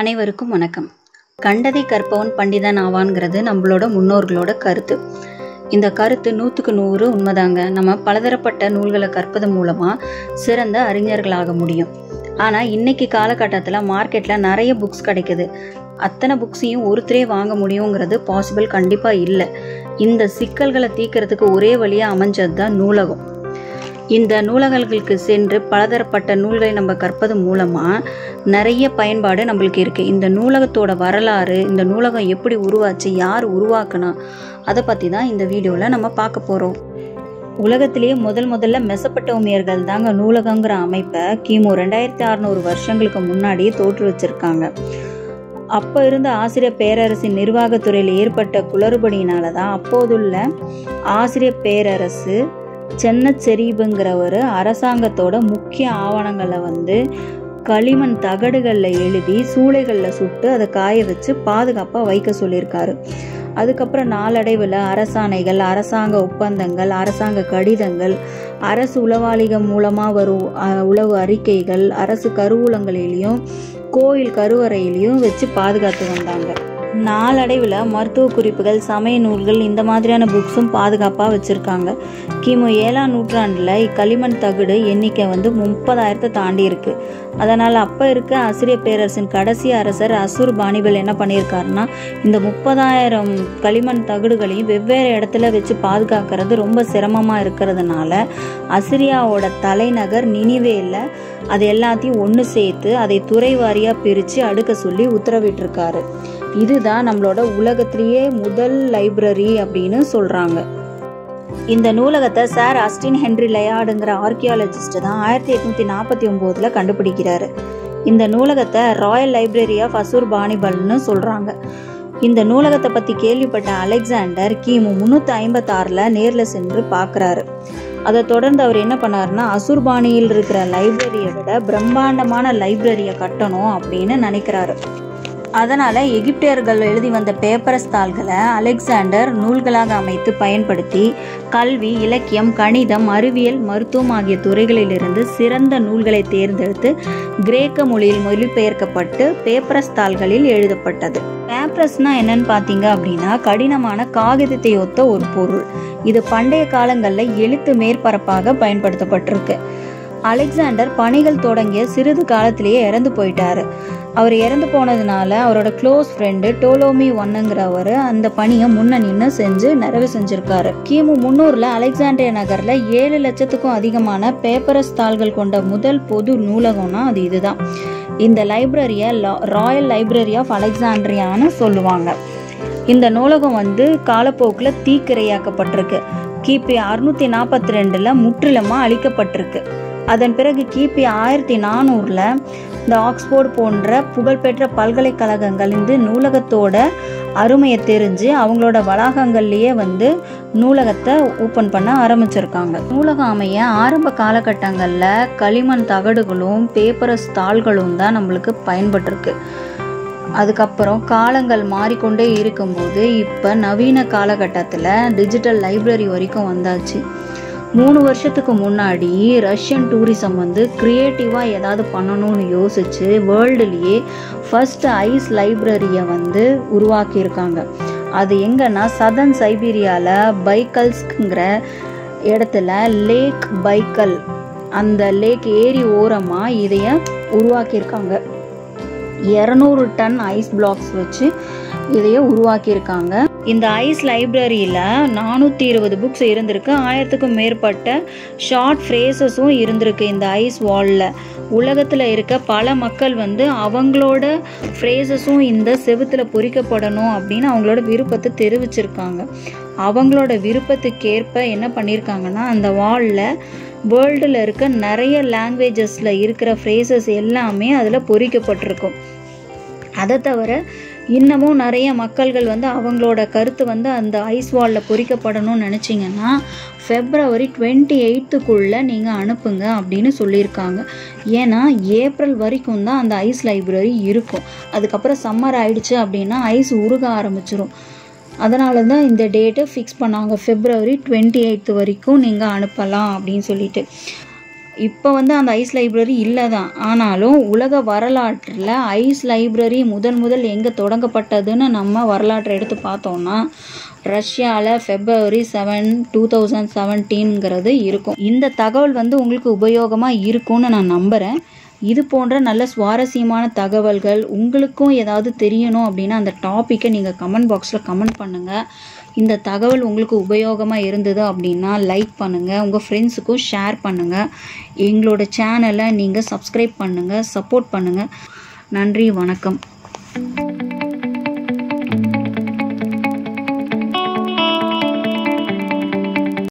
அனைவருக்கும் வணக்கம் கண்டதை கற்பவன் பண்டிதன் ஆவான்ங்கிறது நம்மளோட முன்னோர்களோட கருத்து இந்த கருத்து நூற்றுக்கு நூறு உண்மைதாங்க நம்ம பலதரப்பட்ட நூல்களை கற்பது மூலமாக சிறந்த அறிஞர்களாக முடியும் ஆனால் இன்னைக்கு காலகட்டத்தில் மார்க்கெட்டில் நிறைய புக்ஸ் கிடைக்குது அத்தனை புக்ஸையும் ஒருத்தரே வாங்க முடியுங்கிறது பாசிபிள் கண்டிப்பாக இல்லை இந்த சிக்கல்களை தீர்க்கறதுக்கு ஒரே வழியாக அமைஞ்சது தான் நூலகம் இந்த நூலகங்களுக்கு சென்று பலதரப்பட்ட நூல்களை நம்ம கற்பது மூலமாக நிறைய பயன்பாடு நம்மளுக்கு இருக்குது இந்த நூலகத்தோட வரலாறு இந்த நூலகம் எப்படி உருவாச்சு யார் உருவாக்குனா அதை பற்றி தான் இந்த வீடியோவில் நம்ம பார்க்க போகிறோம் உலகத்திலேயே முதல் முதல்ல மெசப்பட்டோமியர்கள் தாங்க நூலகங்கிற அமைப்பை கிமு ரெண்டாயிரத்தி அறநூறு வருஷங்களுக்கு முன்னாடி தோற்றுவிச்சிருக்காங்க அப்போ இருந்த ஆசிரியர் பேரரசின் நிர்வாகத்துறையில் ஏற்பட்ட குளறுபடியினால தான் அப்போதுள்ள ஆசிரியர் பேரரசு சென்னச்செரீபுங்கிறவர் அரசாங்கத்தோட முக்கிய ஆவணங்களை வந்து களிமண் தகடுகளில் எழுதி சூளைகளில் சுட்டு அதை காய வச்சு பாதுகாப்பாக வைக்க சொல்லியிருக்காரு அதுக்கப்புறம் நாளடைவில் அரசாணைகள் அரசாங்க ஒப்பந்தங்கள் அரசாங்க கடிதங்கள் அரசு உளவாளிகள் மூலமாக வரும் அஹ், உளவு அறிக்கைகள் அரசு கருவூலங்களிலையும் கோயில் கருவறையிலையும் வச்சு பாதுகாத்து வந்தாங்க நாளடைவில் மருத்துவ குறிப்புகள் சமய நூல்கள் இந்த மாதிரியான புக்ஸும் பாதுகாப்பாக வச்சுருக்காங்க கிமு ஏழாம் நூற்றாண்டில் இக்களிமண் தகடு எண்ணிக்கை வந்து முப்பதாயிரத்தை தாண்டி இருக்கு அதனால் அப்போ இருக்க ஆசிரியர் பேரரசின் கடைசி அரசர் அசுர் பாணிபல் என்ன பண்ணியிருக்காருன்னா இந்த முப்பதாயிரம் களிமண் தகடுகளையும் வெவ்வேறு இடத்துல வச்சு பாதுகாக்கிறது ரொம்ப சிரமமாக இருக்கிறதுனால அசிரியாவோட தலைநகர் நினிவேல அது எல்லாத்தையும் ஒன்று சேர்த்து அதை துறை வாரியாக பிரித்து அடுக்க சொல்லி உத்தரவிட்டிருக்காரு இதுதான் நம்மளோட உலகத்திலேயே முதல் லைப்ரரி அப்படின்னு சொல்கிறாங்க இந்த நூலகத்தை சார் அஸ்டின் ஹென்ரி லயாடுங்கிற ஆர்கியாலஜிஸ்ட் தான் ஆயிரத்தி எட்நூத்தி நாற்பத்தி ஒம்போதுல கண்டுபிடிக்கிறாரு இந்த நூலகத்தை ராயல் லைப்ரரி ஆஃப் அசூர் பாணிபல்னு சொல்றாங்க இந்த நூலகத்தை பத்தி கேள்விப்பட்ட அலெக்சாண்டர் கிமு முன்னூத்தி ஐம்பத்தாறுல நேர்ல சென்று பார்க்கறாரு அதை தொடர்ந்து அவர் என்ன பண்ணாருன்னா அசுர்பாணியில் இருக்கிற லைப்ரரியை விட பிரம்மாண்டமான லைப்ரரியை கட்டணும் அப்படின்னு நினைக்கிறாரு அதனால எகிப்தியர்கள் எழுதி வந்த பேப்பரஸ் தாள்களை அலெக்சாண்டர் நூல்களாக அமைத்து பயன்படுத்தி கல்வி இலக்கியம் கணிதம் அறிவியல் மருத்துவம் ஆகிய துறைகளிலிருந்து சிறந்த நூல்களை தேர்ந்தெடுத்து கிரேக்க மொழியில் மொழிபெயர்க்கப்பட்டு பேப்பரஸ் தாள்களில் எழுதப்பட்டது பேப்பரஸ்னா என்னன்னு பார்த்தீங்க அப்படின்னா கடினமான காகிதத்தை ஒத்த ஒரு பொருள் இது பண்டைய காலங்களில் எழுத்து மேற்பரப்பாக பயன்படுத்தப்பட்டிருக்கு அலெக்சாண்டர் பணிகள் தொடங்கிய சிறிது காலத்திலேயே இறந்து போயிட்டாரு அவர் இறந்து போனதுனால அவரோட க்ளோஸ் ஃப்ரெண்டு டோலோமி ஒன்னுங்கிறவர் அந்த பணியை முன்ன நின்று செஞ்சு நிறைவு செஞ்சிருக்காரு கிமு முன்னூறுல அலெக்சாண்டியா நகர்ல ஏழு லட்சத்துக்கும் அதிகமான பேப்பரஸ் தாள்கள் கொண்ட முதல் பொது நூலகம்னா அது இதுதான் இந்த லைப்ரரியை ராயல் லைப்ரரி ஆஃப் அலெக்சாண்ட்ரியான்னு சொல்லுவாங்க இந்த நூலகம் வந்து காலப்போக்கில் தீக்கிரையாக்கப்பட்டிருக்கு கிபி அறுநூத்தி நாற்பத்தி ரெண்டுல முற்றிலுமா அழிக்கப்பட்டிருக்கு அதன் பிறகு கிபி ஆயிரத்தி நானூறில் இந்த ஆக்ஸ்போர்டு போன்ற புகழ்பெற்ற பல்கலைக்கழகங்கள் இந்த நூலகத்தோட அருமையை தெரிஞ்சு அவங்களோட வளாகங்கள்லேயே வந்து நூலகத்தை ஓப்பன் பண்ண ஆரம்பிச்சிருக்காங்க நூலகம் அமைய ஆரம்ப காலகட்டங்களில் களிமண் தகடுகளும் பேப்பரஸ் தாள்களும் தான் நம்மளுக்கு பயன்பட்டிருக்கு அதுக்கப்புறம் காலங்கள் மாறிக்கொண்டே இருக்கும்போது இப்போ நவீன காலகட்டத்தில் டிஜிட்டல் லைப்ரரி வரைக்கும் வந்தாச்சு மூணு வருஷத்துக்கு முன்னாடி ரஷ்யன் டூரிசம் வந்து க்ரியேட்டிவாக ஏதாவது பண்ணணும்னு யோசிச்சு வேர்ல்டுலேயே ஃபர்ஸ்ட் ஐஸ் லைப்ரரியை வந்து உருவாக்கியிருக்காங்க அது எங்கன்னா சதன் சைபீரியாவில் பைக்கல்ஸ்ங்கிற இடத்துல லேக் பைக்கல் அந்த லேக் ஏரி ஓரமாக இதைய உருவாக்கியிருக்காங்க இரநூறு டன் ஐஸ் பிளாக்ஸ் வச்சு இதைய உருவாக்கியிருக்காங்க இந்த ஐஸ் லைப்ரரியில் நானூற்றி இருபது புக்ஸ் இருந்திருக்கு ஆயிரத்துக்கும் மேற்பட்ட ஷார்ட் ஃப்ரேசஸும் இருந்திருக்கு இந்த ஐஸ் வாலில் உலகத்தில் இருக்க பல மக்கள் வந்து அவங்களோட ஃப்ரேசஸும் இந்த செவுத்தில் பொறிக்கப்படணும் அப்படின்னு அவங்களோட விருப்பத்தை தெரிவிச்சிருக்காங்க அவங்களோட விருப்பத்துக்கேற்ப என்ன பண்ணியிருக்காங்கன்னா அந்த வாலில் வேர்ல்டில் இருக்க நிறைய லாங்குவேஜஸில் இருக்கிற ஃப்ரேசஸ் எல்லாமே அதில் பொறிக்கப்பட்டிருக்கும் அதை தவிர இன்னமும் நிறைய மக்கள்கள் வந்து அவங்களோட கருத்து வந்து அந்த ஐஸ் வாலில் பொறிக்கப்படணும்னு நினச்சிங்கன்னா ஃபெப்ரவரி டுவெண்ட்டி எயித்துக்குள்ளே நீங்கள் அனுப்புங்க அப்படின்னு சொல்லியிருக்காங்க ஏன்னா ஏப்ரல் வரைக்கும் தான் அந்த ஐஸ் லைப்ரரி இருக்கும் அதுக்கப்புறம் சம்மர் ஆயிடுச்சு அப்படின்னா ஐஸ் உருக ஆரம்பிச்சிரும் அதனால தான் இந்த டேட்டை ஃபிக்ஸ் பண்ணாங்க ஃபெப்ரவரி டுவெண்ட்டி எயித்து வரைக்கும் நீங்கள் அனுப்பலாம் அப்படின்னு சொல்லிட்டு இப்போ வந்து அந்த ஐஸ் லைப்ரரி இல்லை தான் ஆனாலும் உலக வரலாற்றில் ஐஸ் லைப்ரரி முதல் முதல் எங்கே தொடங்கப்பட்டதுன்னு நம்ம வரலாற்றை எடுத்து பார்த்தோம்னா ரஷ்யாவில் ஃபெப்ரவரி செவன் டூ தௌசண்ட் செவன்டீன்ங்கிறது இருக்கும் இந்த தகவல் வந்து உங்களுக்கு உபயோகமாக இருக்கும்னு நான் நம்புகிறேன் இது போன்ற நல்ல சுவாரஸ்யமான தகவல்கள் உங்களுக்கும் ஏதாவது தெரியணும் அப்படின்னா அந்த டாப்பிக்கை நீங்கள் கமெண்ட் பாக்ஸில் கமெண்ட் பண்ணுங்கள் இந்த தகவல் உங்களுக்கு உபயோகமாக இருந்தது அப்படின்னா லைக் பண்ணுங்கள் உங்கள் ஃப்ரெண்ட்ஸுக்கும் ஷேர் பண்ணுங்கள் எங்களோட சேனலை நீங்கள் சப்ஸ்கிரைப் பண்ணுங்கள் சப்போர்ட் பண்ணுங்கள் நன்றி வணக்கம்